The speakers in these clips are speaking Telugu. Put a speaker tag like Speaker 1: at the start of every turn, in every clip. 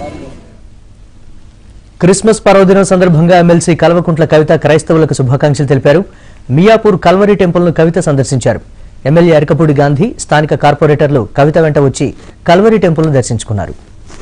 Speaker 1: క్రిస్మస్ పర్వదినం సందర్భంగా ఎమ్మెల్సీ కల్వకుంట్ల కవిత క్రైస్తవులకు శుభాకాంక్షలు తెలిపారు మియాపూర్ కల్వరి టెంపుల్ను కవిత సందర్శించారు ఎమ్మెల్యే అరకపూడి గాంధీ స్థానిక కార్పొరేటర్లు కవిత వెంట వచ్చి కల్వరి టెంపుల్ను దర్శించుకున్నారు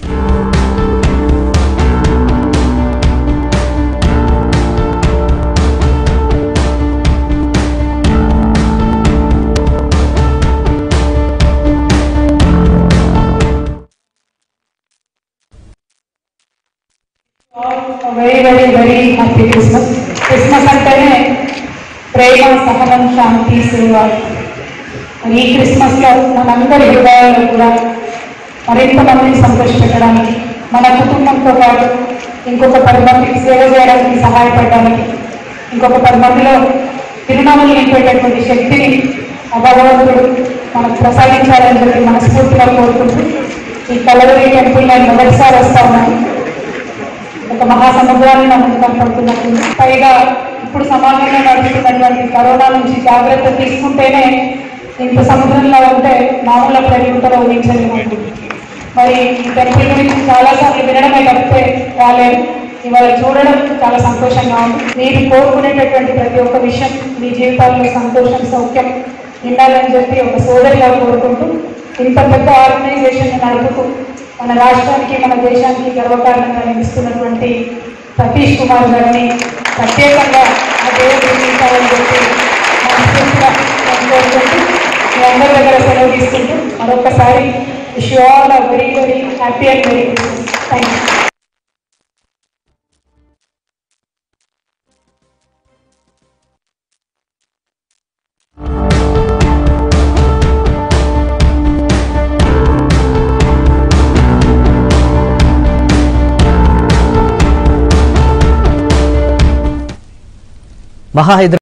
Speaker 2: very very very happy Christmas Christmas అంటేనే ప్రేమ సహనం శాంతి సేవ మరి ఈ క్రిస్మస్లో మనందరి హృదయాల్లో కూడా మరింత మందిని సంతోషపెట్టడానికి మన కుటుంబంతో పాటు ఇంకొక పది మందికి సేవ చేయడానికి సహాయపడడానికి ఇంకొక పది మందిలో తిరునామలు నింపేటటువంటి శక్తిని ఆ భగవంతుడు మనకు ప్రసాదించాలని చెప్పి మనస్ఫూర్తిగా కోరుకుంటూ ఈ కలవరి టెంపుల్ నేను మొదటిసారి వస్తా ఉన్నాను ఒక మహాసముద్రాన్ని మనకు కనపడుతున్నట్టు పైగా ఇప్పుడు సమాజంలో నడుస్తున్నటువంటి కరోనా నుంచి జాగ్రత్త తీసుకుంటేనే ఇంత సముద్రంలో ఉంటే మామూలు ప్రజలు ఊహించలేము మరి ఈ టెంపుల్ గురించి చాలాసార్లు వినడమే తప్పితే రాలేదు ఇవాళ చూడడం చాలా సంతోషంగా ఉంది మీరు కోరుకునేటటువంటి ప్రతి ఒక్క విషయం మీ జీవితాల్లో సంతోషం సౌఖ్యం ఉండాలని చెప్పి ఒక సోదరిగా కోరుకుంటూ ఇంత పెద్ద ఆర్గనైజేషన్ నడుపుతూ మన రాష్ట్రానికి మన దేశానికి గర్వకారణంగా నిలుస్తున్నటువంటి సతీష్ కుమార్ గారిని ప్రత్యేకంగా ఆ దేవుడు దీవించాలని చెప్పి మనస్ఫూర్తిగా నేను కోరుకుంటూ మీ అందరి దగ్గర సెలవు తీసుకుంటూ మరొకసారి wish you all very very happy and very thank you
Speaker 1: మహాహైదరాబాద్